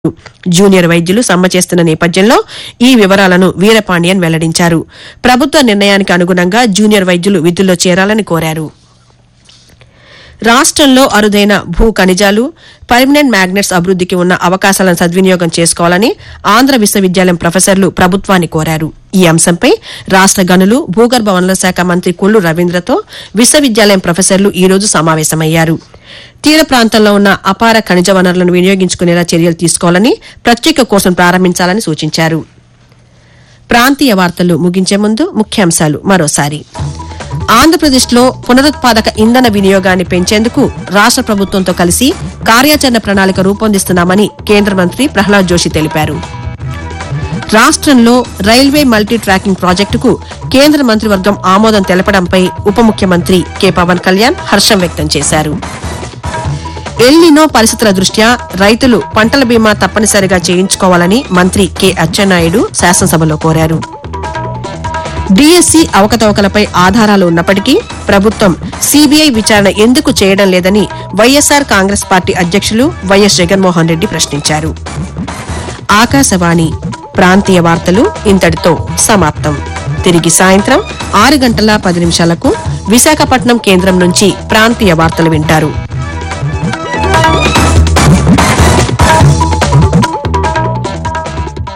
junior వైద్యులు సమ్మె చేస్తున్న నేపథ్యంలో ఈ వివరాలను వీరపాండియన్ వెల్లడించారు ప్రభుత్వ నిర్ణయానికి అనుగుణంగా జూనియర్ వైద్యులు విధుల్లో చేరాలని కోరారు రాష్ట్రంలో అరుదైన భూ ఖనిజాలు పర్మనెంట్ మ్యాగ్నెట్స్ అభివృద్ధికి ఉన్న అవకాశాలను సద్వినియోగం చేసుకోవాలని ఆంధ్ర విశ్వవిద్యాలయం ప్రొఫెసర్లు ప్రభుత్వాన్ని కోరారు ఈ అంశంపై రాష్ట గనులు భూగర్భ వనరుల శాఖ మంత్రి కొల్లు రవీంద్రతో విశ్వవిద్యాలయం ప్రొఫెసర్లు ఈ రోజు సమావేశమయ్యారు తీర ప్రాంతంలో ఉన్న అపార ఖనిజ వనరులను వినియోగించుకునేలా చర్యలు తీసుకోవాలని ప్రత్యేక కోర్సును ప్రారంభించాలని సూచించారు ప్రాంతీయ వార్తలు ముగించే ముందు ముఖ్యాంశాలు మరోసారి ఆంధ్రప్రదేశ్లో పునరుత్పాదక ఇంధన వినియోగాన్ని పెంచేందుకు రాష్ట ప్రభుత్వంతో కలిసి కార్యాచరణ ప్రణాళిక రూపొందిస్తున్నామని కేంద్ర మంత్రి ప్రహ్లాద్ జోషి తెలిపారు రాష్ట్రంలో రైల్వే మల్టీ ట్రాకింగ్ ప్రాజెక్టుకు కేంద్ర మంత్రివర్గం ఆమోదం తెలపడంపై ఉప ముఖ్యమంత్రి కె పవన్ కళ్యాణ్ హర్షం వ్యక్తం చేశారు ఎల్నినో పరిస్థితుల దృష్ట్యా రైతులు పంటల బీమా తప్పనిసరిగా చేయించుకోవాలని మంత్రి కె అచ్చెన్నాయుడు శాసనసభలో కోరారు డిఎస్సి అవకతవకలపై ఆధారాలు ఉన్నప్పటికీ ప్రభుత్వం సీబీఐ విచారణ ఎందుకు చేయడం లేదని వైఎస్సార్ కాంగ్రెస్ పార్టీ అధ్యక్షులు వైఎస్ జగన్మోహన్ రెడ్డి ప్రశ్నించారు ఆకాశవాణి ప్రాంతీయ వార్తలు ఇంతటితో సమాప్తం తిరిగి సాయంత్రం ఆరు గంటల పది నిమిషాలకు విశాఖపట్నం కేంద్రం నుంచి ప్రాంతీయ వార్తలు వింటారు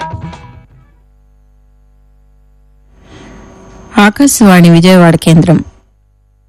ఆకాశవాణి విజయవాడ కేంద్రం